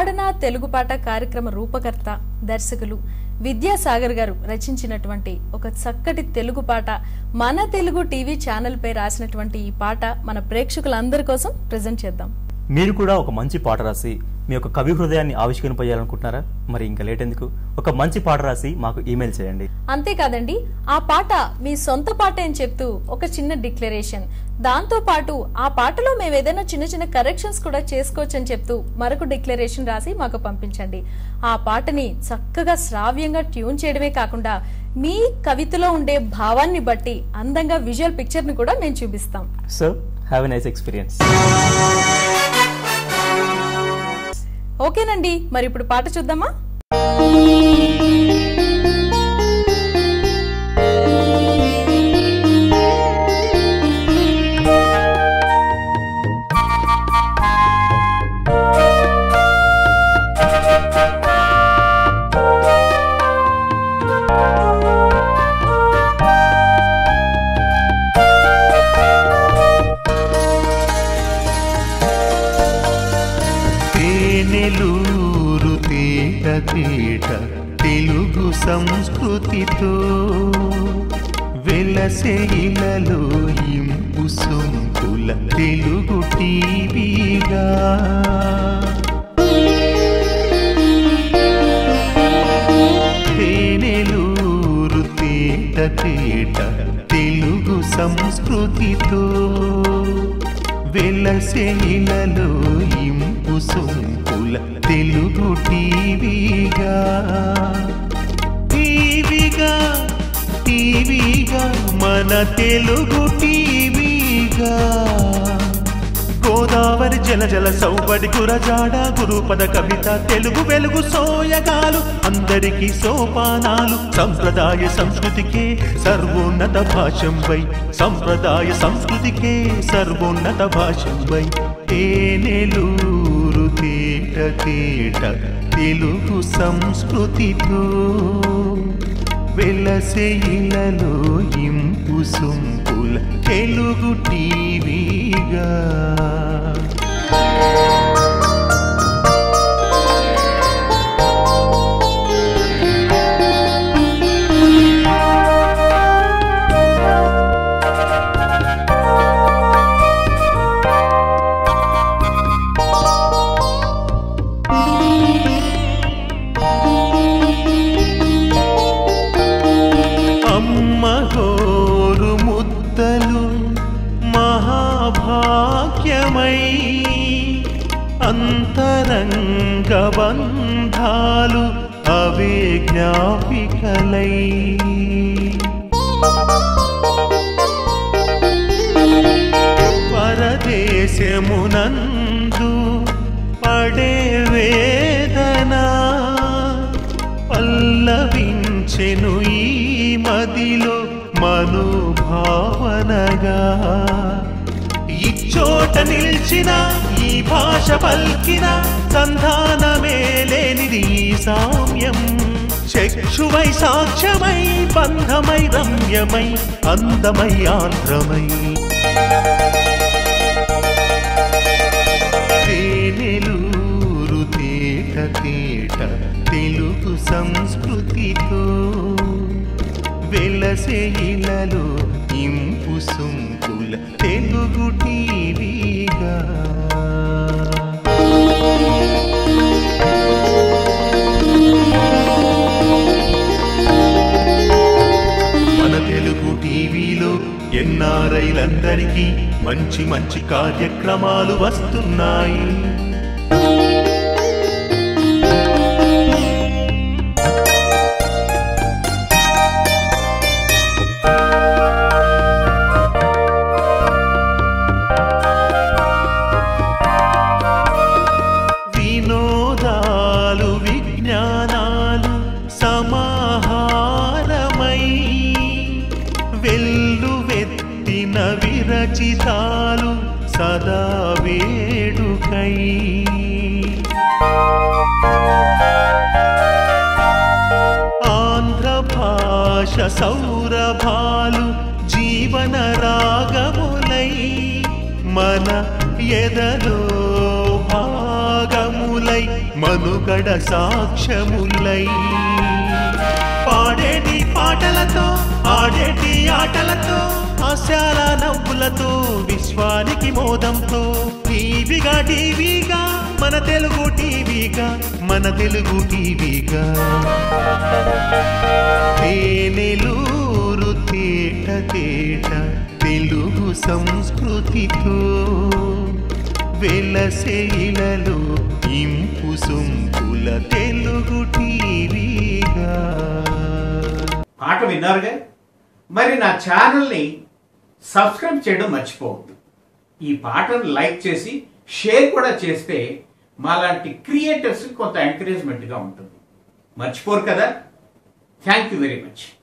పాడనా తెలుగు పాట కార్యక్రమ రూపకర్త దర్శకులు విద్యాసాగర్ గారు రచించినటువంటి ఒక చక్కటి తెలుగు పాట మన తెలుగు టీవీ ఛానల్ పై రాసినటువంటి ఈ పాట మన ప్రేక్షకులందరి కోసం ప్రజెంట్ చేద్దాం మీరు కూడా ఒక మంచి పాట రాసి మీ యొక్క కవి హృదయాన్ని ఆవిష్కరింపజేయాలనుకుంటున్నారా మరి ఇంకా లేట్ ఎందుకు ఒక మంచి పాట రాసి మాకు ఈమెయిల్ చేయండి అంతేకాదండి ఆ పాట మీ సొంత పాట అని చెప్తూ ఒక చిన్న డిక్లరేషన్ దాంతో పాటు ఆ పాటలో మేము ఏదైనా చిన్న చిన్న కరెక్షన్స్ కూడా చేసుకోవచ్చు అని చెప్తూ మరొక డిక్లరేషన్ రాసి మాకు పంపించండి ఆ పాటని చక్కగా శ్రావ్యంగా ట్యూన్ చేయడమే కాకుండా మీ కవితలో ఉండే భావాన్ని బట్టి అందంగా విజువల్ పిక్చర్ ని కూడా మేము చూపిస్తాం so have a nice experience ఓకేనండి మరి ఇప్పుడు పాట చూద్దామా తేనెలూరు తేట తేట తెలుగు సంస్కృతితో వెలసే ఇలలో ఇంపు సొంపుల తెలుగు టీవీగా తేనెలూరు తేట తేట తెలుగు సంస్కృతితో వెలసే ఇలలో ఇంపు సొంపుల తెలుగు టీవీగా టీవీగా టీవీగా మన తెలుగు టీవీగా గోదావరి జల జల సౌబడి గురజాడ గురుపద కవిత తెలుగు వెలుగు సోయగాలు అందరికీ సోపానాలు సంప్రదాయ సంస్కృతికే సర్వోన్నత భాషంపై సంప్రదాయ సంస్కృతికే సర్వోన్నత భాషంపై తేనెలూరు తేట తేట తెలుగు సంస్కృతితో వెలసే ఇలలో ఇంపు సొంపుల తెలుగు టీవీగా అమ్మ గోరు ముద్దలు మహాభాగ్యమై అంతరంగ బంధాలు అవే జ్ఞాపికలై పరదేశమునందు పడే వేదన పల్లవించెను ఈ మదిలో మనోభావనగా ఇచ్చోట నిల్చిన ఈ భాష పల్కిన సంధానమే లేనిది ఈ సామ్యం చక్షువై సాక్ష్యమై బంధమై రమ్యమై అందమై ఆంధ్రమై తేనెలూరు తేట తేట తెలుగు సంస్కృతితో వెలసే ఇలలో ఇంపు సొంపుల తెలుగు టీవీగా మన తెలుగు టీవీలో ఎన్ఆర్ఐలందరికీ మంచి మంచి కార్యక్రమాలు వస్తున్నాయి వినోదాలు విజ్ఞానాలు సమాహారమై వెల్లువెత్తిన విరచితాలు సదా వేడుకై ఆంధ్ర భాష సౌరభాలు జీవన రాగములై మన ఎదలో భాగములై మనుగడ సాక్ష్యములై పాడేటి పాటలతో ఆడేటి ఆటలతో హాస్యాల నవ్వులతో విశ్వానికి మోదంతో టీవీగా టీవీగా మన తెలుగు టీవీగా మన తెలుగు టీవీగా తేనెలూరు తేట తేట తెలుగు సంస్కృతితో వెలసేలలో ఇంపు సొంపుల తెలుగు టీవీగా పాట విన్నారుగా మరి నా ఛానల్ని సబ్స్క్రైబ్ చేయడం మర్చిపోవద్దు ఈ పాటను లైక్ చేసి షేర్ కూడా చేస్తే మాలాంటి క్రియేటర్స్ కొంత ఎంకరేజ్మెంట్గా ఉంటుంది మర్చిపోరు కదా థ్యాంక్ యూ వెరీ మచ్